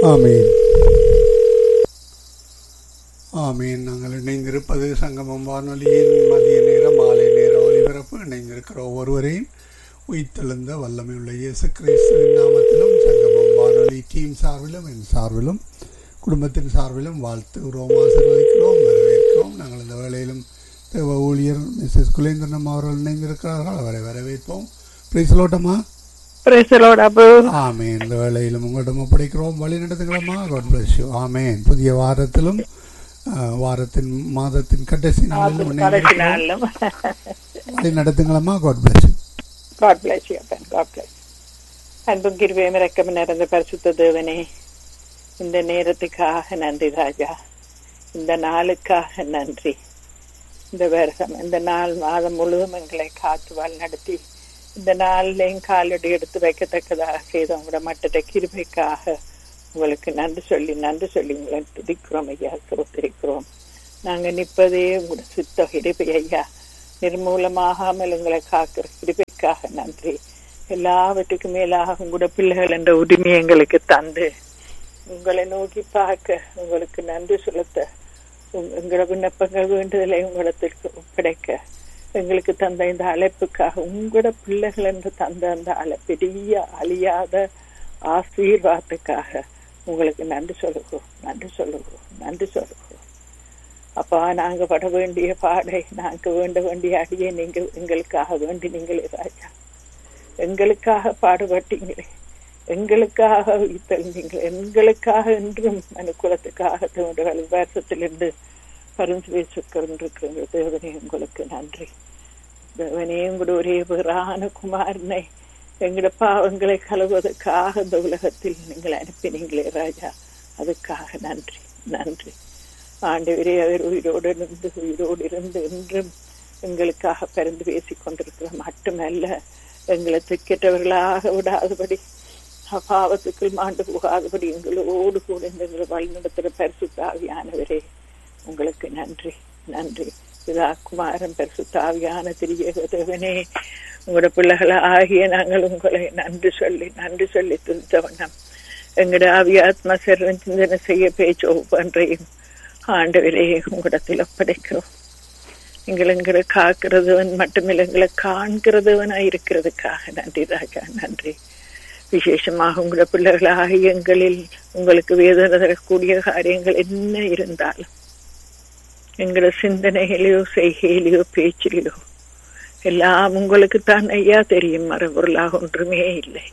ஆமீன் ஆமீன் நாங்கள் இணைந்திருப்பது சங்கமம் வானொலியின் மதிய நேர மாலை நேர ஒலிபரப்பு இணைந்திருக்கிற ஒவ்வொருவரையும் உயிர்த்தெழுந்த வல்லமையுள்ள இயேசு கிறிஸ்துவின் நாமத்திலும் சங்கமம் வானொலி டீம் சார்பிலும் என் சார்பிலும் குடும்பத்தின் சார்பிலும் வாழ்த்துகிறோம் ஆசீர்வதிக்கிறோம் வரவேற்கிறோம் நாங்கள் இந்த வேளையிலும் தேவ ஊழியர் மிஸ்ஸஸ் குலேந்திரனம் அவர்கள் இணைந்திருக்கிறார்கள் அவரை வரவேற்போம் பிரைஸ்லோட்டமா பிரேசலோட அப்பு ஆமே இந்த வேளையிலும் உங்களிடம் ஒப்படைக்கிறோம் வழி நடத்துங்களம்மா காட் பிளஸ் யூ ஆமேன் புதிய வாரத்திலும் அஹ், வாரத்தின் மாதத்தின் கடைசி நாளிலும் கடைசி இணைந்திருக்கிறோம். நாளிலும் வழி நடத்துங்களம்மா God bless you God bless you அப்பன் காட் பிளஸ் அன்பும் கிருபையும் இறக்கம் நிறைந்த பரிசுத்த தேவனே இந்த நேரத்துக்காக நன்றி ராஜா இந்த நாளுக்காக நன்றி இந்த வருஷம் இந்த நாள் மாதம் முழுவதும் எங்களை காத்து வாழ் நடத்தி இந்த நாளிலையும் காலடி எடுத்து வைக்கத்தக்கதாக செய்த உங்களோட மட்டத்தை கிருபைக்காக உங்களுக்கு நன்றி சொல்லி நன்றி சொல்லி உங்களை துதிக்கிறோம் ஐயா சோத்திரிக்கிறோம் நாங்க நிற்பதே உங்களோட சுத்த கிருபை ஐயா நிர்மூலமாகாமல் உங்களை காக்கிற கிருபைக்காக நன்றி எல்லாவற்றுக்கும் மேலாக உங்களோட பிள்ளைகள் என்ற உரிமை எங்களுக்கு தந்து உங்களை நோக்கி பார்க்க உங்களுக்கு நன்றி செலுத்த உங்க- எங்களோட விண்ணப்பங்கள் வேண்டுதலை உங்களிடத்திற்கு ஒப்படைக்க எங்களுக்கு தந்த இந்த அழைப்புக்காக உங்களோட பிள்ளைகள் என்று தந்த அந்த அழை பெரிய அழியாத ஆசீர்வாதத்துக்காக உங்களுக்கு நன்றி சொல்லுகிறோம் நன்றி சொல்லுகிறோம் நன்றி சொல்லுகிறோம் அப்பா நாங்க பட வேண்டிய பாடை நாங்க வேண்ட வேண்டிய அடியை நீங்க எங்களுக்காக வேண்டி நீங்களே ராஜா எங்களுக்காக பாடுபட்டீங்களே எங்களுக்காக உயிர்த்தெழுந்தீங்களே எங்களுக்காக என்றும் மனுக்குலத்துக்காக தோன்றுகள் வருஷத்திலிருந்து பரிந்து பேசிக்கொண்டிருக்கிற தேவனே உங்களுக்கு நன்றி தேவனே உங்களோட ஒரே பேரான குமாரனை எங்களோட பாவங்களை கழுவதற்காக இந்த உலகத்தில் நீங்கள் அனுப்பினீங்களே ராஜா அதுக்காக நன்றி நன்றி ஆண்டவரே அவர் உயிரோடு இருந்து உயிரோடு இருந்து என்றும் எங்களுக்காக பரிந்து பேசிக் கொண்டிருக்கிற மட்டுமல்ல எங்களை திக்கெட்டவர்களாக விடாதபடி பாவத்துக்குள் மாண்டு போகாதபடி எங்களோடு கூட இந்த எங்களை வழிநடத்துகிற பரிசுத்தாவியானவரே உங்களுக்கு நன்றி நன்றி இதா குமாரன் பரிசுத்தாவியான திரியேக தேவனே உங்களோட பிள்ளைகளை ஆகிய நாங்கள் உங்களை நன்றி சொல்லி நன்றி சொல்லி துதித்த வண்ணம் எங்களோட ஆவியாத்மா சர்வம் சிந்தனை செய்ய பேச்சு ஒவ்வொன்றையும் ஆண்டவரே உங்களிடத்தில் ஒப்படைக்கிறோம் எங்களை எங்களை காக்கிறதுவன் மட்டுமில்லை எங்களை காண்கிறதுவனா இருக்கிறதுக்காக நன்றி ராஜா நன்றி விசேஷமாக உங்களோட பிள்ளைகளாக எங்களில் உங்களுக்கு வேதனை தரக்கூடிய காரியங்கள் என்ன இருந்தாலும் எங்களோட சிந்தனைகளையோ செய்கையிலையோ பேச்சிலையோ எல்லாம் உங்களுக்கு தான் ஐயா தெரியும் மறுபொருளாக ஒன்றுமே இல்லை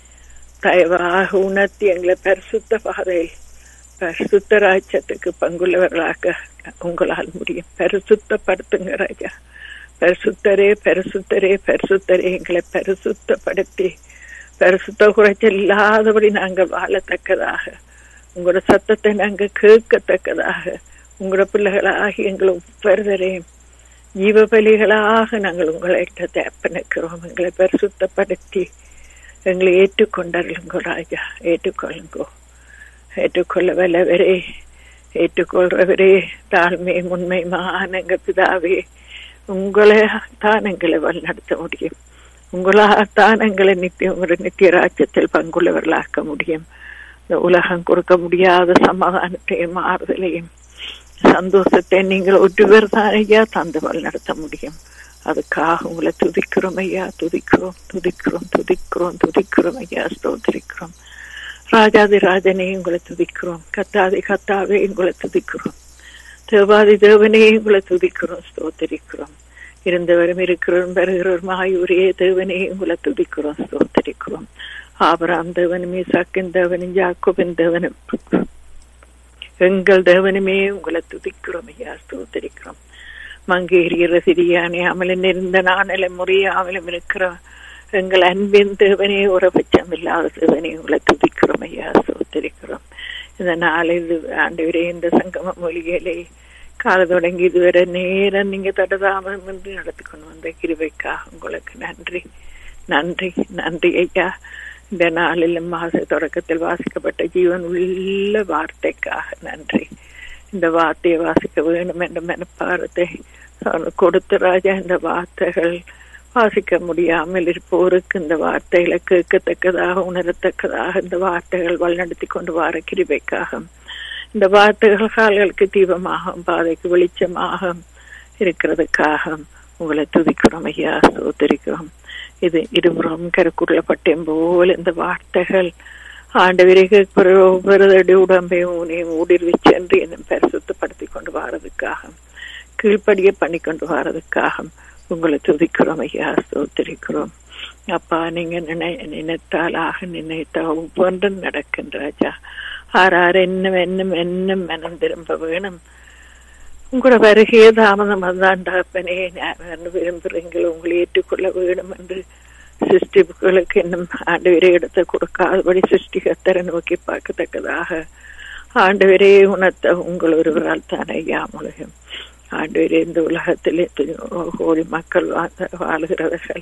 தயவாக உணர்த்தி எங்களை பரிசுத்த பாதையில் பரிசுத்த ராஜ்யத்துக்கு பங்குள்ளவர்களாக உங்களால் முடியும் பரிசுத்தப்படுத்துங்க ராஜா பரிசுத்தரே பரிசுத்தரே பரிசுத்தரே எங்களை பரிசுத்தப்படுத்தி பரிசுத்த குறைச்சல் இல்லாதபடி நாங்கள் வாழத்தக்கதாக உங்களோட சத்தத்தை நாங்கள் கேட்கத்தக்கதாக உங்களோட பிள்ளைகளாகி எங்களை ஒவ்வொருவரையும் ஜீவ பலிகளாக நாங்கள் உங்களை தேப்பனுக்கிறோம் எங்களை பரிசுத்தப்படுத்தி எங்களை ஏற்றுக்கொண்டார்களுங்கோ ராஜா ஏற்றுக்கொள்ளுங்கோ ஏற்றுக்கொள்ள வல்லவரே ஏற்றுக்கொள்றவரே தாழ்மை உண்மை மானங்க பிதாவே உங்களை தான் எங்களை வழிநடத்த முடியும் உங்களால்தான் எங்களை நித்திய உங்களுடைய நித்திய ராஜ்யத்தில் பங்குள்ளவர்களாக்க முடியும் இந்த உலகம் கொடுக்க முடியாத சமாதானத்தையும் ஆறுதலையும் சந்தோஷத்தை நீங்கள் ஒருவர் தான் ஐயா தந்து வழிநடத்த முடியும் அதுக்காக உங்களை துதிக்கிறோம் ஐயா துதிக்கிறோம் துதிக்கிறோம் துதிக்கிறோம் துதிக்கிறோம் ஐயா ஸ்தோத்திரிக்கிறோம் ராஜாதி ராஜனே உங்களை துதிக்கிறோம் கத்தாதி கத்தாவே உங்களை துதிக்கிறோம் தேவாதி தேவனே உங்களை துதிக்கிறோம் ஸ்தோத்தரிக்கிறோம் இருந்தவரும் இருக்கிறோம் வருகிறோம் ஆயூரே தேவனே உங்களை துதிக்கிறோம் ஸ்தோத்தரிக்கிறோம் ஆபராம் தேவனும் ஈசாக்கின் தேவனும் யாக்கோபின் தேவனும் எங்கள் தேவனுமே உங்களை துதிக்கிறோம் ஐயா ஸ்தோத்தரிக்கிறோம் மங்கேறிய சிறியானே அமலன் இருந்த நாணலம் முறையாமலும் இருக்கிற எங்கள் அன்பின் தேவனே உறபட்சம் இல்லாத தேவனே உங்களை துதிக்கிறோம் ஐயா சோத்திருக்கிறோம் இந்த நாளில் ஆண்டவரே இந்த சங்கம மொழிகளை கால தொடங்கி இதுவரை நேரம் நீங்க தடதாமம் என்று நடத்தி கொண்டு வந்த கிருபைக்காக உங்களுக்கு நன்றி நன்றி நன்றி ஐயா இந்த நாளில் மாத தொடக்கத்தில் வாசிக்கப்பட்ட ஜீவன் உள்ள வார்த்தைக்காக நன்றி இந்த வார்த்தையை வாசிக்க வேண்டும் என்ற மனப்பாரத்தை கொடுத்த ராஜா இந்த வார்த்தைகள் வாசிக்க முடியாமல் இருப்போருக்கு இந்த வார்த்தைகளை கேட்கத்தக்கதாக உணரத்தக்கதாக இந்த வார்த்தைகள் வழிநடத்தி கொண்டு வர கிருபைக்காக இந்த வார்த்தைகள் கால்களுக்கு தீபமாக பாதைக்கு வெளிச்சமாக இருக்கிறதுக்காக உங்களை துதிக்கிறோம் ஐயா சோதரிக்கிறோம் இது இருபுறம் கருக்குள்ள பட்டயம் போல் இந்த வார்த்தைகள் ஆண்டவருக்கு ஒவ்வொரு உடம்பை ஊனையும் ஊடுருவிச் சென்று என்னும் பரிசுத்தப்படுத்தி கொண்டு வாரதுக்காக கீழ்ப்படிய பண்ணி கொண்டு வாரதுக்காக உங்களை துதிக்கிறோம் ஐயா ஸ்தோத்திரிக்கிறோம் அப்பா நீங்க நினை நினைத்தாலாக நினைத்தா ஒவ்வொன்றும் நடக்கின்ற ராஜா ஆறாறு என்னும் என்னும் என்னும் மனம் திரும்ப வேணும் உங்களோட வருகையே தாமதம் வந்தாண்டாப்பனே விரும்புறீங்கள் உங்களை ஏற்றுக்கொள்ள வேணும் என்று சிருஷ்டிப்புகளுக்கு இன்னும் ஆண்டவரே இடத்தை கொடுக்காதபடி சிருஷ்டிகத்தரை நோக்கி பார்க்கத்தக்கதாக ஆண்டவரே உணர்த்த உங்கள் ஒருவரால் தானே ஐயா உலகம் ஆண்டவரே இந்த உலகத்தில் கோடி மக்கள் வாழ்கிறவர்கள்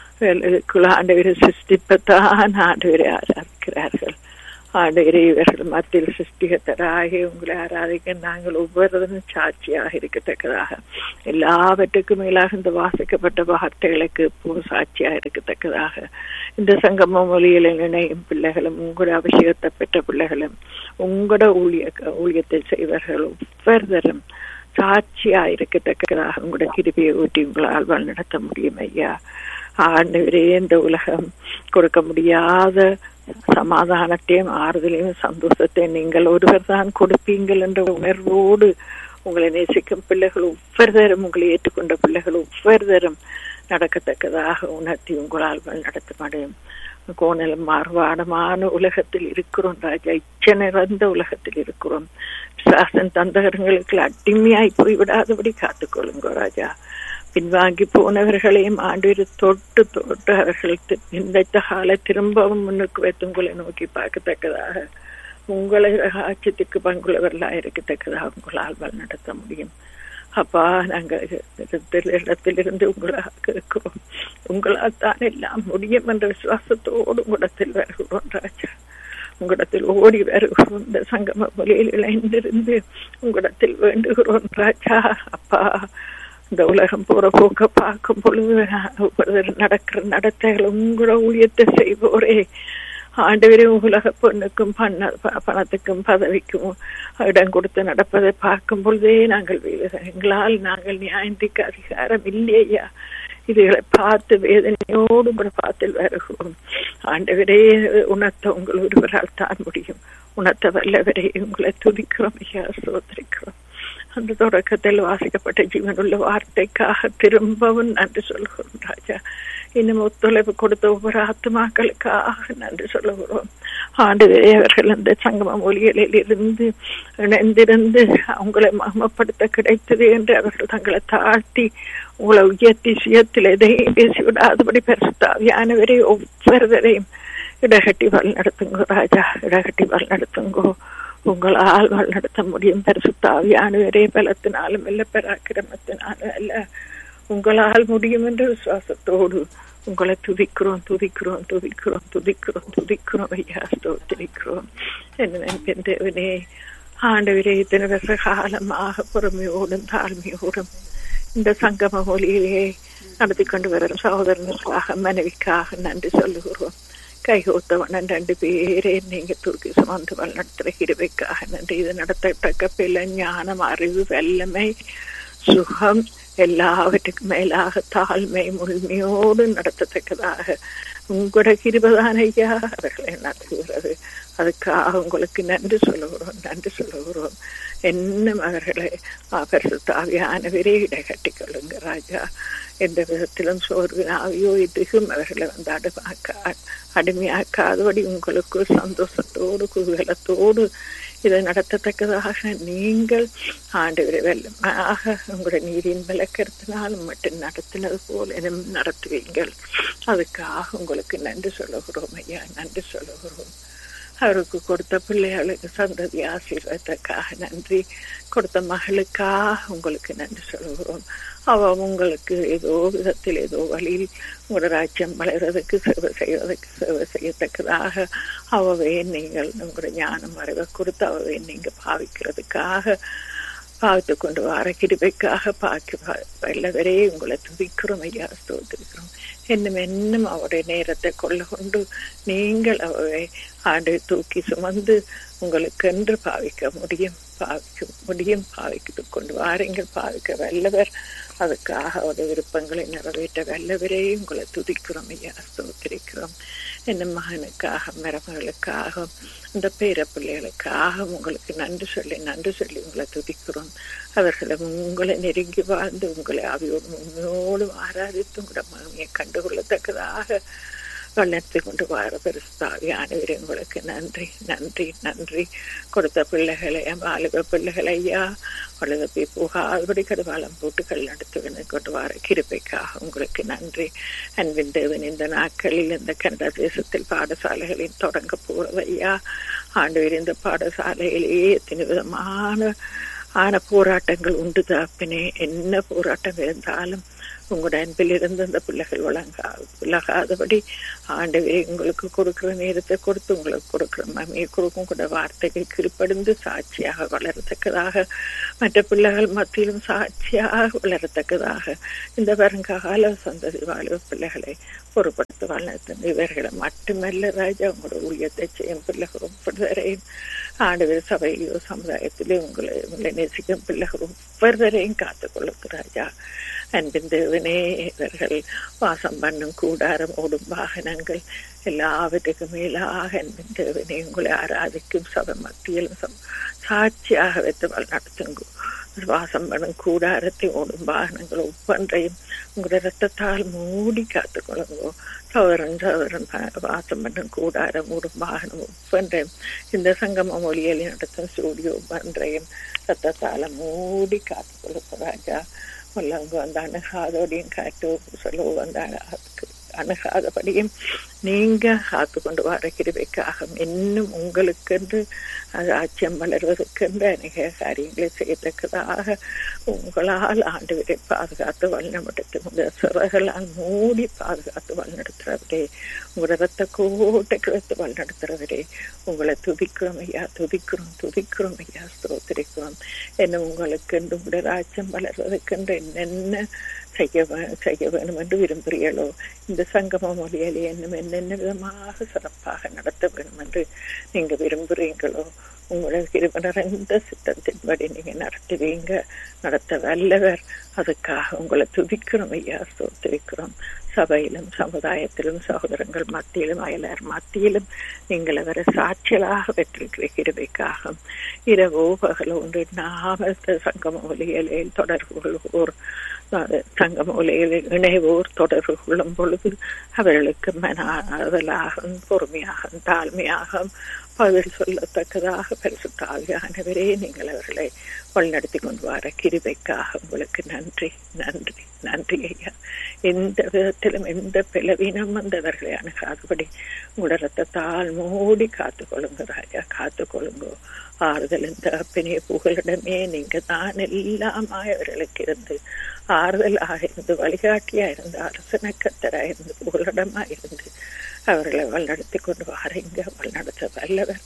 ஆண்டவரை சிருஷ்டிப்பத்தான் ஆண்டவரை ஆராதிக்கிறார்கள் ஆண்டவரே இவர்கள் மத்தியில் சிருஷ்டிகத்தராகி உங்களை ஆராதிக்க நாங்கள் ஒவ்வொருவரும் சாட்சியாக இருக்கத்தக்கதாக எல்லாவற்றுக்கும் மேலாக இந்த வாசிக்கப்பட்ட வார்த்தைகளுக்கு இப்போ சாட்சியாக இருக்கத்தக்கதாக இந்த சங்கம மொழியில் இணையும் பிள்ளைகளும் உங்களோட அபிஷேகத்தை பெற்ற பிள்ளைகளும் உங்களோட ஊழிய ஊழியத்தை செய்வர்கள் ஒவ்வொருத்தரும் சாட்சியா இருக்கத்தக்கதாக உங்களோட கிருபியை ஊட்டி உங்களால் வழிநடத்த முடியும் ஐயா ஆண்டவரே இந்த உலகம் கொடுக்க முடியாத சமாதானத்தையும் ஆறுதலையும் சந்தோஷத்தையும் நீங்கள் ஒருவர் தான் கொடுப்பீங்கள் என்ற உணர்வோடு உங்களை நேசிக்கும் பிள்ளைகள் ஒவ்வொருத்தரும் உங்களை ஏற்றுக்கொண்ட பிள்ளைகள் ஒவ்வொருத்தரும் நடக்கத்தக்கதாக உணர்த்தி உங்களால் நடத்த முடியும் கோணலும் மாறுபாடமான உலகத்தில் இருக்கிறோம் ராஜா இச்ச நிறைந்த உலகத்தில் இருக்கிறோம் சாசன் தந்தகங்களுக்கு அடிமையாய் போய்விடாதபடி காத்துக்கொள்ளுங்க ராஜா பின்வாங்கி போனவர்களையும் ஆண்டு தொட்டு தொட்டு அவர்கள் இந்த கால திரும்பவும் முன்னுக்கு வைத்து உங்களை நோக்கி பார்க்கத்தக்கதாக உங்களை ஆட்சியத்துக்கு பங்குள்ளவர்களா இருக்கத்தக்கதாக உங்களால் வழி நடத்த முடியும் அப்பா நாங்கள் இடத்திலிருந்து உங்களாக கேட்கிறோம் உங்களால் தான் எல்லாம் முடியும் என்ற விசுவாசத்தோடு உங்களிடத்தில் வருகிறோம் ராஜா உங்களிடத்தில் ஓடி வருகிறோம் இந்த சங்கம மொழியில் இணைந்திருந்து உங்களிடத்தில் வேண்டுகிறோம் ராஜா அப்பா இந்த உலகம் போற போக்க பார்க்கும் பொழுது நடக்கிற நடத்தைகள் உங்களோட ஊழியத்தை செய்வோரே ஆண்டவரே உலக பொண்ணுக்கும் பண்ண பணத்துக்கும் பதவிக்கும் இடம் கொடுத்து நடப்பதை பார்க்கும் பொழுதே நாங்கள் எங்களால் நாங்கள் நியாயந்திக்கு அதிகாரம் இல்லையா இதுகளை பார்த்து வேதனையோடு கூட பார்த்து வருகிறோம் ஆண்டவரே உணர்த்த உங்கள் ஒருவரால் தான் முடியும் உணர்த்த வல்லவரே உங்களை துதிக்கிறோம் ஐயா சோதரிக்கிறோம் அந்த தொடக்கத்தில் வாசிக்கப்பட்ட ஜீவனுள்ள வார்த்தைக்காக திரும்பவும் நன்றி சொல்கிறோம் ராஜா இன்னும் ஒத்துழைப்பு கொடுத்த ஒவ்வொரு ஆத்மாக்களுக்காக நன்றி சொல்லுகிறோம் ஆண்டுகளே அவர்கள் அந்த சங்கம மொழிகளில் இருந்து இணைந்திருந்து அவங்களை மகமப்படுத்த கிடைத்தது என்று அவர்கள் தங்களை தாழ்த்தி உங்களை உயர்த்தி சுயத்தில் எதையும் பேசிவிடாதபடி பெருஸ்தாவியானவரை ஒவ்வொருவரையும் இடகட்டி வல் நடத்துங்கோ ராஜா இடகட்டி வல் நடத்துங்கோ உங்களால் வழிநடத்த முடியும் பரிசுத்தாவியானவரே பலத்தினாலும் இல்ல பராக்கிரமத்தினாலும் அல்ல உங்களால் முடியும் என்ற விசுவாசத்தோடு உங்களை துதிக்கிறோம் துதிக்கிறோம் துதிக்கிறோம் துதிக்கிறோம் துதிக்கிறோம் ஐயா ஸ்தோத்திரிக்கிறோம் என்ன தேவனே ஆண்டவரே இத்தனை வருஷ காலமாக பொறுமையோடும் தாழ்மையோடும் இந்த சங்கம மொழியிலே நடத்தி கொண்டு வரும் சகோதரனுக்காக மனைவிக்காக நன்றி சொல்லுகிறோம் கைகோத்தவனன் ரெண்டு பேரே நீங்க தூக்கி சுமந்து வழிநடத்துற கிருவைக்காக நன்றி இது நடத்தத்தக்க பிள்ளை ஞானம் அறிவு வல்லமை சுகம் எல்லாவற்றுக்கும் மேலாக தாழ்மை முழுமையோடு நடத்தத்தக்கதாக உங்களோட கிருபதான் ஐயா அவர்களை நடத்துகிறது அதுக்காக உங்களுக்கு நன்றி சொல்லுகிறோம் நன்றி சொல்லுகிறோம் என்னும் அவர்களை பரிசுத்தாவியானவரே இடகட்டி கொள்ளுங்க ராஜா எந்த விதத்திலும் சோர்வினாவையோ இதுகும் அவர்களை வந்து அடுமாக்க அடிமையாக்காதபடி உங்களுக்கு சந்தோஷத்தோடு குதூகலத்தோடு இதை நடத்தத்தக்கதாக நீங்கள் ஆண்டு வெள்ளமாக உங்களுடைய நீரின் விளக்கத்தினாலும் மட்டும் நடத்தினது போல நடத்துவீங்கள் அதுக்காக உங்களுக்கு நன்றி சொல்லுகிறோம் ஐயா நன்றி சொல்லுகிறோம் அவருக்கு கொடுத்த பிள்ளைகளுக்கு சந்ததி ஆசீர்வாதத்துக்காக நன்றி கொடுத்த மகளுக்காக உங்களுக்கு நன்றி சொல்லுகிறோம் அவ உங்களுக்கு ஏதோ விதத்தில் ஏதோ வழியில் உங்களோட ராஜ்யம் வளர்றதுக்கு சேவை செய்வதற்கு சேவை செய்யத்தக்கதாக அவவே நீங்கள் உங்களோட ஞானம் அறிவை கொடுத்து அவவே நீங்க பாவிக்கிறதுக்காக பார்த்து கொண்டு வர கிருபைக்காக பார்க்க வல்லவரே உங்களை துதிக்கிறோம் ஐயா ஸ்தோத்திரிக்கிறோம் இன்னும் இன்னும் அவருடைய நேரத்தை கொள்ள கொண்டு நீங்கள் அவரை ஆண்டு தூக்கி சுமந்து உங்களுக்கு என்று பாவிக்க முடியும் பாவிக்க முடியும் பாவித்து கொண்டு வாருங்கள் பாவிக்க வல்லவர் அதுக்காக அவருடைய விருப்பங்களை நிறைவேற்ற வல்லவரே உங்களை துதிக்கிறோம் ஐயா ஸ்தோத்திரிக்கிறோம் என்ன மகனுக்காக மரமகளுக்காக இந்த பேர பிள்ளைகளுக்காக உங்களுக்கு நன்றி சொல்லி நன்றி சொல்லி உங்களை துதிக்கிறோம் அவர்களை உங்களை நெருங்கி வாழ்ந்து உங்களை அவையோடு உண்மையோடு ஆராதித்து உங்களோட மகிமையை கண்டுகொள்ளத்தக்கதாக வளர்த்து கொண்டு வர பெருசாவி அனைவரே உங்களுக்கு நன்றி நன்றி நன்றி கொடுத்த பிள்ளைகளை வாலிப பிள்ளைகளை ஐயா வலது புகாதபடி கடுவாளம் போட்டு கல் நடத்து கொண்டு வர கிருப்பைக்காக உங்களுக்கு நன்றி அன்பின் தேவன் இந்த நாட்களில் இந்த கனடா தேசத்தில் பாடசாலைகளில் தொடங்க போறது ஐயா ஆண்டு இந்த பாடசாலையிலேயே எத்தனை விதமான ஆன போராட்டங்கள் உண்டு தாப்பினே என்ன போராட்டம் இருந்தாலும் உங்களோட அன்பில் இருந்து அந்த பிள்ளைகள் வழங்கா விலகாதபடி ஆண்டவரே உங்களுக்கு கொடுக்கிற நேரத்தை கொடுத்து உங்களுக்கு கொடுக்கிற மமையை கொடுக்கும் கூட வார்த்தைகள் கீழ்ப்படிந்து சாட்சியாக வளரத்தக்கதாக மற்ற பிள்ளைகள் மத்தியிலும் சாட்சியாக வளரத்தக்கதாக இந்த வருங்கால சந்ததி வாழ்வு பிள்ளைகளை பொறுப்படுத்த வளர்த்து இவர்களை மட்டுமல்ல ராஜா உங்களோட ஊழியத்தை செய்யும் பிள்ளைகள் ஒவ்வொருவரையும் ஆண்டவர் சபையிலோ சமுதாயத்திலே உங்களை உங்களை நேசிக்கும் பிள்ளைகள் ஒவ்வொருவரையும் காத்துக்கொள்ளுக்கு ராஜா அன்பின் தேவனே இவர்கள் வாசம் பண்ணும் கூடாரம் ஓடும் வாகனங்கள் எல்லாவற்றுக்கும் மேலாக அன்பின் தேவனே உங்களை ஆராதிக்கும் சபை மத்தியிலும் சாட்சியாக வைத்து நடத்துங்க வாசம் பண்ணும் கூடாரத்தை ஓடும் வாகனங்கள் ஒவ்வொன்றையும் உங்களோட ரத்தத்தால் மூடி காத்துக்கொள்ளுங்கோ சவரன் சவரன் வாசம் பண்ணும் கூடாரம் ஓடும் வாகனம் ஒவ்வொன்றையும் இந்த சங்கம மொழியில் நடத்தும் ஸ்டூடியோ ஒவ்வொன்றையும் ரத்தத்தால மூடி காத்துக்கொள்ளுங்க ராஜா முள்ளங்கு வந்து அணுகாதோடையும் காற்று சொல்லோ வந்து அணுகாதபடியும் நீங்க காத்து கொண்டு வர கிருபைக்காக இன்னும் உங்களுக்கென்று அது ஆட்சியம் வளர்வதற்கென்று அநேக காரியங்களை செய்யத்தக்கதாக உங்களால் ஆண்டு பாதுகாத்து வழிநடத்து உங்கள் சிறகளால் மூடி பாதுகாத்து வழிநடத்துறவரே உங்களோட ரத்த கோட்டை கிழத்து வழிநடத்துறவரே உங்களை துதிக்கிறோம் ஐயா துதிக்கிறோம் துதிக்கிறோம் ஐயா ஸ்தோத்திரிக்கிறோம் என்ன உங்களுக்கென்று உங்களுடைய ராஜ்யம் வளர்வதற்கென்று என்னென்ன செய்ய செய்ய வேணும் என்று விரும்புகிறீர்களோ இந்த சங்கம மொழியிலே என்னும் என்னென்ன விதமாக சிறப்பாக நடத்த வேணும் என்று நீங்க விரும்புறீங்களோ உங்களோட கிருப நிறைந்த சித்தத்தின்படி நீங்க நடத்துவீங்க நடத்த வல்லவர் அதுக்காக உங்களை துதிக்கிறோம் ஐயா ஸ்தோத்திரிக்கிறோம் சபையிலும் சமுதாயத்திலும் சகோதரங்கள் மத்தியிலும் அயலார் மத்தியிலும் நீங்கள் அவரை சாட்சியலாக பெற்றிருக்கிற கிருபைக்காக இரவோ பகலோ ஒன்று நாம சங்கம ஒலியலே தொடர்பு கொள்வோர் சங்கம் உலகில் இணைவோர் தொடர்பு கொள்ளும் பொழுது அவர்களுக்கு மனாவலாக பொறுமையாக தாழ்மையாக பதில் சொல்லத்தக்கதாக பரிசுத்தாவியானவரே நீங்கள் அவர்களை வழிநடத்தி கொண்டு வர கிருபைக்காக உங்களுக்கு நன்றி நன்றி நன்றி ஐயா எந்த விதத்திலும் எந்த பிளவீனம் வந்தவர்களை அணுகாதபடி உங்களோட ரத்தத்தால் மூடி காத்துக்கொள்ளுங்க ராஜா காத்துக்கொள்ளுங்க ஆறுதலின் தகப்பினே புகலிடமே நீங்க தான் எல்லாமாய் அவர்களுக்கு இருந்து ஆறுதலாக இருந்து வழிகாட்டியா இருந்து அரசனக்கத்தரா இருந்து புகலிடமா இருந்து அவர்களை வழிநடத்தி கொண்டு வாரீங்க வழிநடத்த வல்லவர்